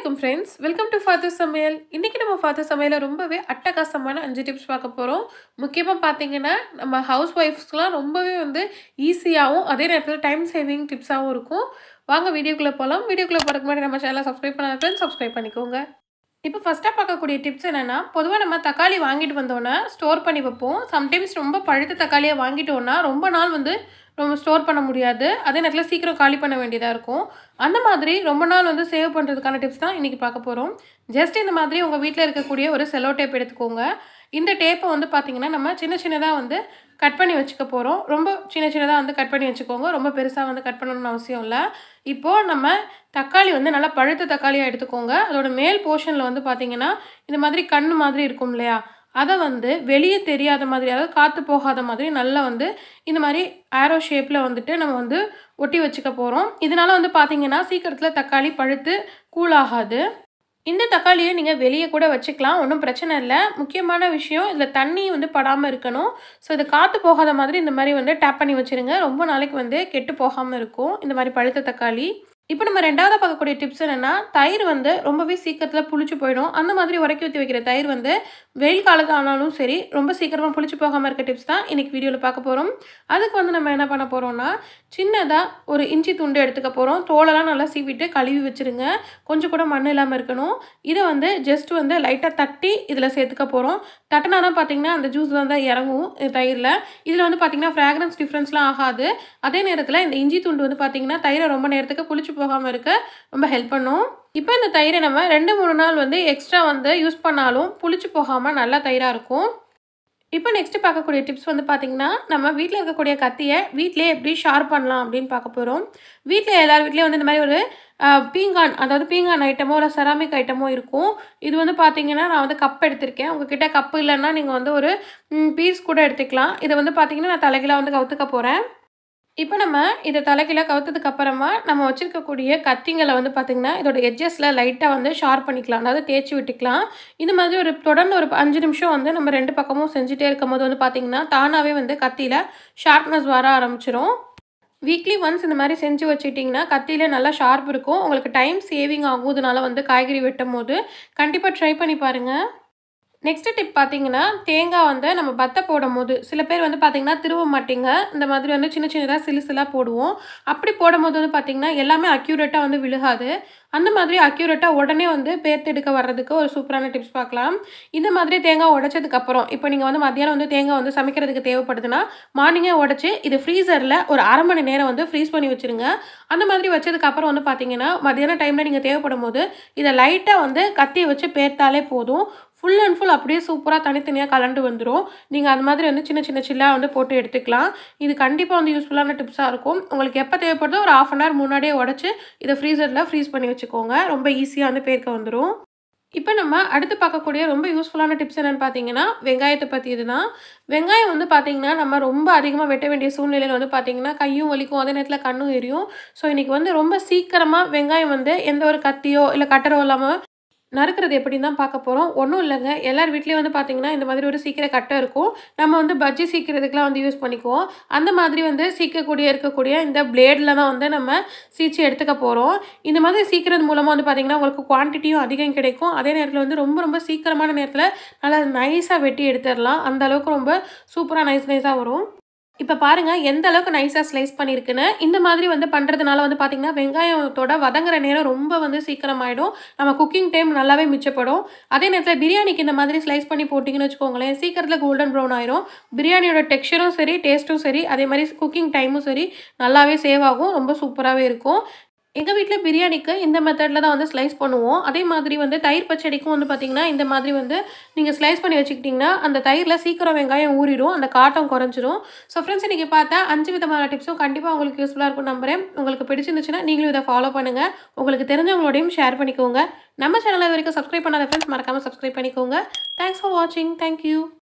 வணக்கம் friends welcome to father சமையல் இன்றைக்கி நம்ம ஃபாதர் சமையலில் ரொம்பவே அட்டகாசமான அஞ்சு டிப்ஸ் பார்க்க போகிறோம் முக்கியமாக பார்த்தீங்கன்னா நம்ம ஹவுஸ் ஒய்ஃப்ஸ்க்குலாம் ரொம்பவே வந்து ஈஸியாகவும் அதே நேரத்தில் டைம் சேவிங் டிப்ஸாகவும் இருக்கும் வாங்க வீடியோக்குள்ளே போகலாம் வீடியோக்குள்ளே போகிறதுக்கு முன்னாடி நம்ம சேனலை சப்ஸ்கிரைப் பண்ணாத ஃப்ரெண்ட்ஸ் சப்ஸ்கிரைப் பண்ணிக்கோங்க இப்போ ஃபஸ்ட்டாக பார்க்கக்கூடிய டிப்ஸ் என்னென்னா பொதுவாக நம்ம தக்காளி வாங்கிட்டு வந்தோன்னே ஸ்டோர் பண்ணி வைப்போம் சம்டைம்ஸ் ரொம்ப பழுத்த தக்காளியை வாங்கிட்டோன்னா ரொம்ப நாள் வந்து ரொம்ப ஸ்டோர் பண்ண முடியாது அதே நேரத்தில் சீக்கிரம் காலி பண்ண வேண்டியதாக இருக்கும் அந்த மாதிரி ரொம்ப நாள் வந்து சேவ் பண்ணுறதுக்கான டிப்ஸ் தான் இன்றைக்கி பார்க்க போகிறோம் ஜஸ்ட் இந்த மாதிரி உங்கள் வீட்டில் இருக்கக்கூடிய ஒரு செலோ டேப் எடுத்துக்கோங்க இந்த டேப்பை வந்து பார்த்திங்கன்னா நம்ம சின்ன சின்னதாக வந்து கட் பண்ணி வச்சுக்க போகிறோம் ரொம்ப சின்ன சின்னதாக வந்து கட் பண்ணி வச்சுக்கோங்க ரொம்ப பெருசாக வந்து கட் பண்ணணும்னு அவசியம் இல்லை இப்போது நம்ம தக்காளி வந்து நல்லா பழுத்த தக்காளியாக எடுத்துக்கோங்க அதோட மேல் போர்ஷனில் வந்து பார்த்திங்கன்னா இந்த மாதிரி கண் மாதிரி இருக்கும் இல்லையா அதை வந்து வெளியே தெரியாத மாதிரி அதாவது காற்று போகாத மாதிரி நல்லா வந்து இந்த மாதிரி ஆரோ ஷேப்பில் வந்துட்டு நம்ம வந்து ஒட்டி வச்சுக்க போகிறோம் இதனால் வந்து பார்த்திங்கன்னா சீக்கிரத்தில் தக்காளி பழுத்து கூலாகாது இந்த தக்காளியை நீங்கள் வெளியே கூட வச்சுக்கலாம் ஒன்றும் பிரச்சனை இல்லை முக்கியமான விஷயம் இதில் தண்ணி வந்து படாமல் இருக்கணும் ஸோ இது காற்று போகாத மாதிரி இந்த மாதிரி வந்து டேப் பண்ணி வச்சுருங்க ரொம்ப நாளைக்கு வந்து கெட்டு போகாமல் இருக்கும் இந்த மாதிரி பழுத்த தக்காளி இப்போ நம்ம ரெண்டாவது பார்க்கக்கூடிய டிப்ஸ் என்னென்னா தயிர் வந்து ரொம்பவே சீக்கிரத்தில் புளிச்சு போயிடும் அந்த மாதிரி உரைக்கி ஊற்றி வைக்கிற தயிர் வந்து வெயில் காலத்து ஆனாலும் சரி ரொம்ப சீக்கிரமாக புளிச்சு போகாமல் இருக்க டிப்ஸ் தான் இன்றைக்கி வீடியோவில் பார்க்க போகிறோம் அதுக்கு வந்து நம்ம என்ன பண்ண போகிறோம்னா சின்னதாக ஒரு இஞ்சி துண்டு எடுத்துக்க போகிறோம் தோலெல்லாம் நல்லா சீவிட்டு கழுவி வச்சுருங்க கொஞ்சம் கூட மண் இல்லாமல் இருக்கணும் இதை வந்து ஜஸ்ட் வந்து லைட்டாக தட்டி இதில் சேர்த்துக்க போகிறோம் தட்டினா தான் பார்த்தீங்கன்னா அந்த ஜூஸ் வந்து இறங்கும் தயிரில் இதில் வந்து பார்த்திங்கன்னா ஃப்ராக்ரன்ஸ் டிஃப்ரென்ஸ்லாம் ஆகாது அதே நேரத்தில் இந்த இஞ்சி துண்டு வந்து பார்த்திங்கன்னா தயிரை ரொம்ப நேரத்துக்கு புளிச்சு போகாமல் இருக்க ரொம்ப ஹெல்ப் பண்ணும் இப்போ இந்த தயிரை நம்ம ரெண்டு மூணு நாள் வந்து எக்ஸ்ட்ரா வந்து யூஸ் பண்ணாலும் புளிச்சு போகாமல் நல்லா தயிராக இருக்கும் இப்போ நெக்ஸ்ட்டு பார்க்கக்கூடிய டிப்ஸ் வந்து பார்த்திங்கன்னா நம்ம வீட்டில் இருக்கக்கூடிய கத்தியை வீட்டிலே எப்படி ஷார்ப் பண்ணலாம் அப்படின்னு பார்க்க போகிறோம் வீட்டில் எல்லார் வீட்லேயும் வந்து இந்த மாதிரி ஒரு பீங்கான் அதாவது பீங்கான் ஐட்டமோ இல்லை செராமிக் ஐட்டமோ இருக்கும் இது வந்து பார்த்தீங்கன்னா நான் வந்து கப் எடுத்திருக்கேன் உங்ககிட்ட கப்பு இல்லைன்னா நீங்கள் வந்து ஒரு பீஸ் கூட எடுத்துக்கலாம் இதை வந்து பார்த்தீங்கன்னா நான் தலைகீழாக வந்து கவுத்துக்க போகிறேன் இப்போ நம்ம இதை தலைக்கீழ கவுத்ததுக்கு அப்புறமா நம்ம வச்சுருக்கக்கூடிய கத்திங்களை வந்து பார்த்திங்கன்னா இதோட எட்ஜஸில் லைட்டாக வந்து ஷார்ப் பண்ணிக்கலாம் அதாவது தேய்ச்சி விட்டுக்கலாம் இந்த மாதிரி ஒரு தொடர்ந்து ஒரு அஞ்சு நிமிஷம் வந்து நம்ம ரெண்டு பக்கமும் செஞ்சுட்டே இருக்கும் போது வந்து பார்த்திங்கன்னா தானாகவே வந்து கத்தியில் ஷார்ப்னஸ் வர ஆரம்பிச்சிரும் வீக்லி ஒன்ஸ் இந்த மாதிரி செஞ்சு வச்சுட்டிங்கன்னா கத்தியில் நல்லா ஷார்ப் இருக்கும் உங்களுக்கு டைம் சேவிங் ஆகும் இதனால வந்து காய்கறி வெட்டும் போது கண்டிப்பாக ட்ரை பண்ணி பாருங்கள் நெக்ஸ்ட் டிப் பார்த்தீங்கன்னா தேங்காய் வந்து நம்ம பத்தை போடும் போது சில பேர் வந்து பார்த்திங்கன்னா திருவ மாட்டிங்க இந்த மாதிரி வந்து சின்ன சின்னதாக சிலு சிலாக போடுவோம் அப்படி போடும் போது வந்து பார்த்திங்கன்னா எல்லாமே அக்யூரேட்டாக வந்து விழுகாது அந்த மாதிரி அக்யூரேட்டாக உடனே வந்து பேர்த்தெடுக்க வர்றதுக்கு ஒரு சூப்பரான டிப்ஸ் பார்க்கலாம் இந்த மாதிரி தேங்காய் உடைச்சதுக்கப்புறம் இப்போ நீங்கள் வந்து மத்தியானம் வந்து தேங்காய் வந்து சமைக்கிறதுக்கு தேவைப்படுதுன்னா மார்னிங்கே உடச்சி இது ஃப்ரீசரில் ஒரு அரை மணி நேரம் வந்து ஃப்ரீஸ் பண்ணி வச்சுருங்க அந்த மாதிரி வச்சதுக்கப்புறம் வந்து பார்த்தீங்கன்னா மத்தியான டைமில் நீங்கள் தேவைப்படும் போது இதை லைட்டாக வந்து கத்தியை வச்சு பேர்த்தாலே போதும் ஃபுல் அண்ட் ஃபுல் அப்படியே சூப்பராக தனித்தனியாக கலண்டு வந்துடும் நீங்கள் அது மாதிரி வந்து சின்ன சின்ன சில்லாக வந்து போட்டு எடுத்துக்கலாம் இது கண்டிப்பாக வந்து யூஸ்ஃபுல்லான டிப்ஸாக இருக்கும் உங்களுக்கு எப்போ தேவைப்படுதோ ஒரு ஆஃப் அன் ஹவர் முன்னாடியே உடச்சி இதை ஃப்ரீசரில் ஃப்ரீஸ் பண்ணி வச்சுக்கோங்க ரொம்ப ஈஸியாக வந்து பேர்க்க வந்துடும் இப்போ நம்ம அடுத்து பார்க்கக்கூடிய ரொம்ப யூஸ்ஃபுல்லான டிப்ஸ் என்னென்னு பார்த்தீங்கன்னா வெங்காயத்தை பற்றி இதுதான் வெங்காயம் வந்து பார்த்திங்கன்னா நம்ம ரொம்ப அதிகமாக வெட்ட வேண்டிய சூழ்நிலையில் வந்து பார்த்திங்கன்னா கையும் வலிக்கும் அதே நேரத்தில் கண்ணும் எரியும் ஸோ இன்றைக்கி வந்து ரொம்ப சீக்கிரமாக வெங்காயம் வந்து எந்த ஒரு கத்தியோ இல்லை கட்டரோ இல்லாமல் நறுக்கிறது எப்படின்னு தான் பார்க்க போகிறோம் ஒன்றும் இல்லைங்க எல்லார் வீட்லேயும் வந்து பார்த்திங்கன்னா இந்த மாதிரி ஒரு சீக்கிர கட்டை இருக்கும் நம்ம வந்து பஜ்ஜி சீக்கிறதுக்கெலாம் வந்து யூஸ் பண்ணிக்குவோம் அந்த மாதிரி வந்து சீக்கக்கூடிய இருக்கக்கூடிய இந்த பிளேடில் தான் வந்து நம்ம சீச்சு எடுத்துக்க போகிறோம் இந்த மாதிரி சீக்கிரம் மூலமாக வந்து பார்த்திங்கன்னா உங்களுக்கு குவான்டிட்டியும் அதிகம் கிடைக்கும் அதே நேரத்தில் வந்து ரொம்ப ரொம்ப சீக்கிரமான நேரத்தில் நல்லா நைஸாக வெட்டி எடுத்துடலாம் அந்த அளவுக்கு ரொம்ப சூப்பராக நைஸ் நைஸாக வரும் இப்போ பாருங்கள் எந்த அளவுக்கு நைஸாக ஸ்லைஸ் பண்ணியிருக்குன்னு இந்த மாதிரி வந்து பண்ணுறதுனால வந்து பார்த்திங்கன்னா வெங்காயத்தோட வதங்குற நேரம் ரொம்ப வந்து சீக்கிரமாயிடும் நம்ம குக்கிங் டைம் நல்லாவே மிச்சப்படும் அதே நேரத்தில் பிரியாணிக்கு இந்த மாதிரி ஸ்லைஸ் பண்ணி போட்டிங்கன்னு வச்சுக்கோங்களேன் சீக்கிரத்தில் கோல்டன் ப்ரௌன் ஆயிரும் பிரியாணியோட டெக்ஸ்சரும் சரி டேஸ்ட்டும் சரி அதே மாதிரி குக்கிங் டைமும் சரி நல்லாவே சேவ் ஆகும் ரொம்ப சூப்பராகவே இருக்கும் எங்கள் வீட்டில் பிரியாணிக்கு இந்த மெத்தடில் தான் வந்து ஸ்லைஸ் பண்ணுவோம் அதே மாதிரி வந்து தயிர் பச்சடிக்கும் வந்து பார்த்திங்கன்னா இந்த மாதிரி வந்து நீங்கள் ஸ்லைஸ் பண்ணி வச்சுக்கிட்டிங்கன்னா அந்த தயிரில் சீக்கிரம் வெங்காயம் ஊறிடும் அந்த காட்டம் குறைஞ்சிரும் ஸோ ஃப்ரெண்ட்ஸ் இன்றைக்கி பார்த்தா அஞ்சு விதமான டிப்ஸும் கண்டிப்பாக உங்களுக்கு யூஸ்ஃபுல்லாக இருக்கும் நம்புறேன் உங்களுக்கு பிடிச்சிருந்துச்சுன்னா நீங்களும் இதை ஃபாலோ பண்ணுங்கள் உங்களுக்கு தெரிஞ்சவங்களோடையும் ஷேர் பண்ணிக்கோங்க நம்ம சேனலை வரைக்கும் சப்ஸ்கிரைப் பண்ணாத ஃப்ரெண்ட்ஸ் மறக்காமல் சப்ஸ்கிரைப் பண்ணிக்கோங்க தேங்க்ஸ் ஃபார் வாட்சிங் தேங்க்யூ